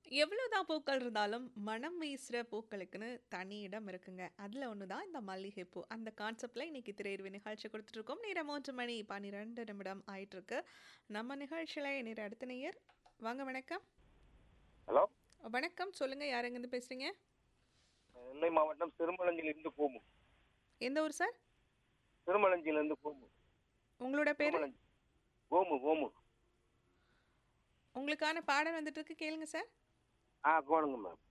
எவ்வளோதான் பூக்கள் இருந்தாலும், மனம் வீசுற பூக்களுக்குன்னு தனி இடம் இருக்குங்க. அதுல ஒண்ணு தான் இந்த மல்லிகைப்பூ. அந்த கான்செப்ட்ல இன்னைக்கு திரையரவு நிகழ்ச்சி கொடுத்துட்டுருக்கோம். நேரம் 3 மணி 12 நிமிடம் ஆயிட்டிருக்கு. நம்ம நிகழ்ச்சியில இணையற அடுத்த நேயர். வாங்க வணக்கம். ஹலோ வணக்கம். சொல்லுங்க யார் எங்கேருந்து பேசுறீங்க? நெல்லை மாவட்டம் திருமலஞ்சிலிருந்து கோமு எந்த ஊர் சார்? திருமலஞ்சிலிருந்து கோமு உங்களோட பேரு? திருமலஞ்சி கோமு கோமு உங்களுக்கான பாடல் வந்துட்டு இருக்கு கேளுங்க சார். ஆ போடுங்க மேம்